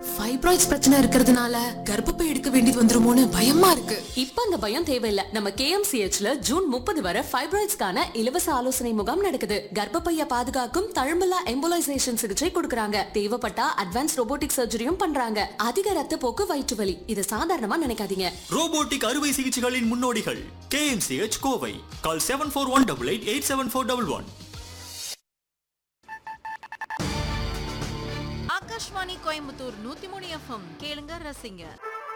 Fibroids பிரச்சனை இருக்கிறதுனால கர்ப்பப்பை எடுக்க வேண்டியது வந்துருமோன்னு பயமா இருக்கு இப்ப அந்த பயம் தேவையில்ல நம்ம கேஎம்சிஹெச்ல ஜூன் முப்பது வரை ஃபைப்ராய்ட்ஸ்க்கான இலவச ஆலோசனை முகாம் நடக்குது கர்ப்பப்பைய பாதுகாக்கும் தழும்பலா எம்போலைசேஷன் சிகிச்சை கொடுக்கறாங்க தேவைப்பட்டா அட்வான்ஸ் ரோபோட்டிக் சர்ஜரியும் பண்றாங்க அதிக ரத்த போக்கு வயிற்று வலி இது சாதாரணமா நினைக்காதீங்க ரோபோட்டிக் அறுவை சிகிச்சைகளின் முன்னோடிகள் KMCH Kovai call seven four one double eight eight seven four double one Akashvani Coimbatore நூத்தி மூணு எஃப்எம் கேளுங்க ரசிங்க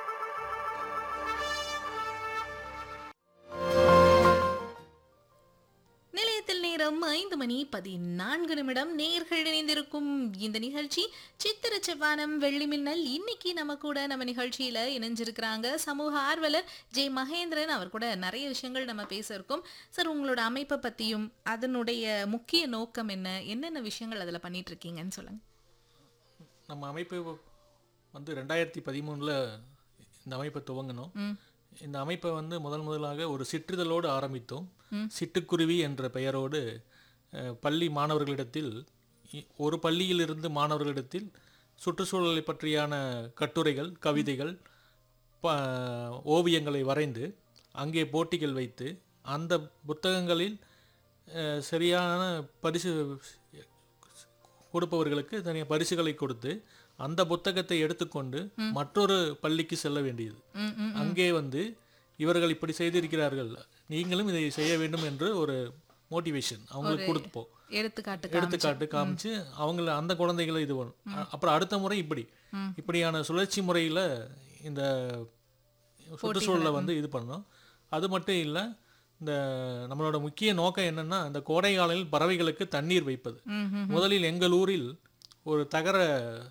நிலையத்தில் நேரம் ஐந்து மணி பதினான்கு நிமிடம் நேர்கள் இணைந்திருக்கும் இந்த நிகழ்ச்சி சித்திர செவ்வானம் வெள்ளி மின்னல் இன்னைக்கு நம்ம கூட நம்ம நிகழ்ச்சியில இணைஞ்சிருக்கிறாங்க சமூக ஆர்வலர் ஜே மகேந்திரன் அவர் கூட நிறைய விஷயங்கள் நம்ம பேச இருக்கோம் சார் உங்களோட அமைப்பை பத்தியும் அதனுடைய முக்கிய நோக்கம் என்ன என்னென்ன விஷயங்கள் அதுல பண்ணிட்டு இருக்கீங்கன்னு சொல்லுங்க நம்ம அமைப்பு வந்து ரெண்டாயிரத்தி பதிமூணில் இந்த அமைப்பை துவங்கினோம் இந்த அமைப்பை வந்து முதல் முதலாக ஒரு சிற்றிதழோடு ஆரம்பித்தோம் சிட்டுக்குருவி என்ற பெயரோடு அஹ், பள்ளி மாணவர்களிடத்தில் இ- ஒரு பள்ளியிலிருந்து மாணவர்களிடத்தில் சுற்றுச்சூழலை பற்றியான கட்டுரைகள் கவிதைகள் ப ஓவியங்களை வரைந்து அங்கே போட்டிகள் வைத்து அந்த புத்தகங்களில் அஹ், சரியான பரிசு கொடுப்பவர்களுக்கு தனியாக பரிசுகளை கொடுத்து அந்த புத்தகத்தை எடுத்துக்கொண்டு மற்றொரு பள்ளிக்கு செல்ல வேண்டியது அங்கே வந்து இவர்கள் இப்படி செய்திருக்கிறார்கள் நீங்களும் இதை செய்ய வேண்டும் என்று ஒரு மோட்டிவேஷன் அவங்களுக்கு கொடுப்போம் எடுத்துக்காட்டு எடுத்துக்காட்டு காமிச்சு அவங்கள அந்த குழந்தைகளை இது பண்ணும் அ- அப்புறம் அடுத்த முறை இப்படி இப்படியான சுழற்சி முறையில் இந்த சுற்றுச்சூழலை வந்து இது பண்ணோம் அது மட்டும் இல்லை இந்த நம்மளோட முக்கிய நோக்கம் என்னன்னா இந்த கோடை காலையில் பறவைகளுக்கு தண்ணீர் வைப்பது முதலில் எங்கள் ஊரில் ஒரு தகர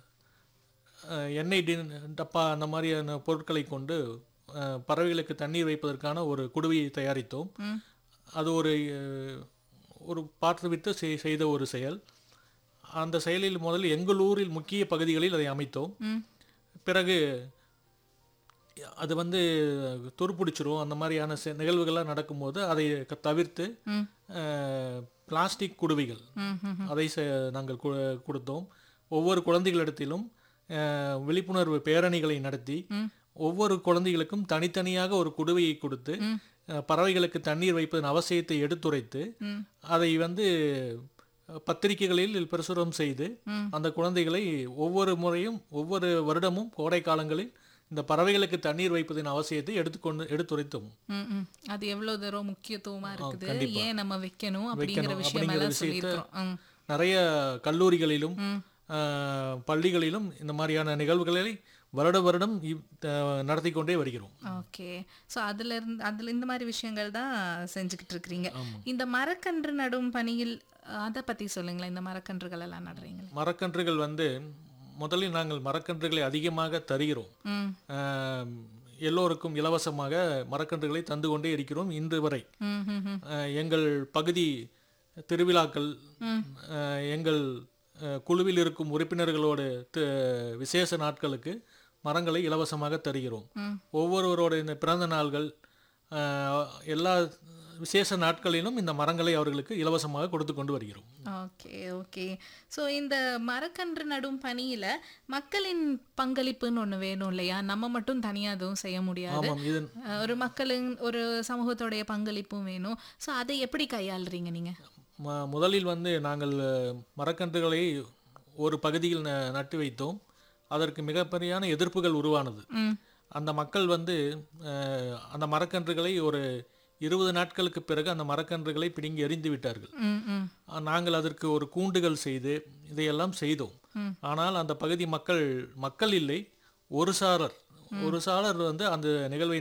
அஹ், எண்ணெய் டின் டப்பா அந்த மாதிரியான பொருட்களை கொண்டு அஹ், பறவைகளுக்கு தண்ணீர் வைப்பதற்கான ஒரு குடுவையை தயாரித்தோம் அது ஒரு அஹ், ஒரு பாற்று விட்டு செய்- செய்த ஒரு செயல் அந்த செயலில் முதல் எங்கள் ஊரில் முக்கிய பகுதிகளில் அதை அமைத்தோம் பிறகு அது வந்து துருப்பிடிச்சிரும் அந்த மாதிரியான செ- நிகழ்வுகள்லாம் நடக்கும்போது அதை க- தவிர்த்து அஹ், பிளாஸ்டிக் குடுவைகள் அதை செ- நாங்கள் கு- கொடுத்தோம் ஒவ்வொரு குழந்தைகளிடத்திலும் அஹ், விழிப்புணர்வு பேரணிகளை நடத்தி ஒவ்வொரு குழந்தைகளுக்கும் தனித்தனியாக ஒரு குடுவையை கொடுத்து அஹ், பறவைகளுக்கு தண்ணீர் வைப்பதன் அவசியத்தை எடுத்துரைத்து அதை வந்து அஹ், பத்திரிகைகளில் பிரசுரம் செய்து அந்த குழந்தைகளை ஒவ்வொரு முறையும் ஒவ்வொரு வருடமும் கோடை காலங்களில் இந்த பறவைகளுக்கு தண்ணீர் வைப்பதன் அவசியத்தை எடுத்துக்கொண்டு எடுத்துரைத்தோம் ம், ம். அது எவ்வளவு தூரம் முக்கியத்துவமா இருக்குது கண்டிப்பா. ஏன் நம்ம வைக்கணும் அப்படிங்கிற வைக்கணும் விஷயம் அப்படிங்கிற எல்லாம் விஷயத்தை சொல்லியிருக்கிறோம் ம். நிறைய கல்லூரிகளிலும் அஹ், பள்ளிகளிலும் இந்த மாதிரியான நிகழ்வுகளை வருட வருடம் இவ்- த- நடத்தி கொண்டே வருகிறோம் ஓகே ஸோ அதுல இருந்து அதுல இந்த மாதிரி விஷயங்கள் தான் செஞ்சுக்கிட்டு இருக்கிறீங்க இந்த மரக்கன்று நடும் பணியில் அஹ், அதை பத்தி சொல்லுங்களேன் இந்த மரக்கன்றுகள் எல்லாம் நடுறீங்க மரக்கன்றுகள் வந்து முதலில் நாங்கள் மரக்கன்றுகளை அதிகமாக தருகிறோம் ம் அஹ், எல்லோருக்கும் இலவசமாக மரக்கன்றுகளை தந்து கொண்டே இருக்கிறோம் இன்று வரை ம் ம் ம் அஹ், எங்கள் பகுதி திருவிழாக்கள் அஹ், எங்கள் அஹ், குழுவில் இருக்கும் உறுப்பினர்களோட தி- விசேஷ நாட்களுக்கு மரங்களை இலவசமாக தருகிறோம் ஒவ்வொருவரோட இந்த பிறந்த நாள்கள் அஹ், எல்லா விசேஷ நாட்களிலும் இந்த மரங்களை அவர்களுக்கு இலவசமாக கொடுத்து கொண்டு வருகிறோம் ஓகே ஓகே ஸோ இந்த மரக்கன்று நடும் பணியில மக்களின் பங்களிப்புன்னு ஒண்ணு வேணும் இல்லையா நம்ம மட்டும் தனியா எதுவும் செய்ய முடியாது ஆமாம் இது அஹ், ஒரு மக்களின் ஒரு சமூகத்தோடைய பங்களிப்பும் வேணும் ஸோ அதை எப்படி கையாளுறீங்க நீங்க ம- முதலில் வந்து நாங்கள் அஹ், மரக்கன்றுகளை ஒரு பகுதியில் ந- நட்டு வைத்தோம் அதற்கு மிகப்பெரியான எதிர்ப்புகள் உருவானது அந்த மக்கள் வந்து அஹ், அந்த மரக்கன்றுகளை ஒரு இருபது நாட்களுக்கு பிறகு அந்த மரக்கன்றுகளை பிடுங்கி எறிந்து விட்டார்கள் ம் ம் அஹ், நாங்கள் அதற்கு ஒரு கூண்டுகள் செய்து இதையெல்லாம் செய்தோம் ஆனால் அந்த பகுதி மக்கள் மக்கள் இல்லை ஒரு சாரர் ஒரு சாரர் வந்து அந்த நிகழ்வை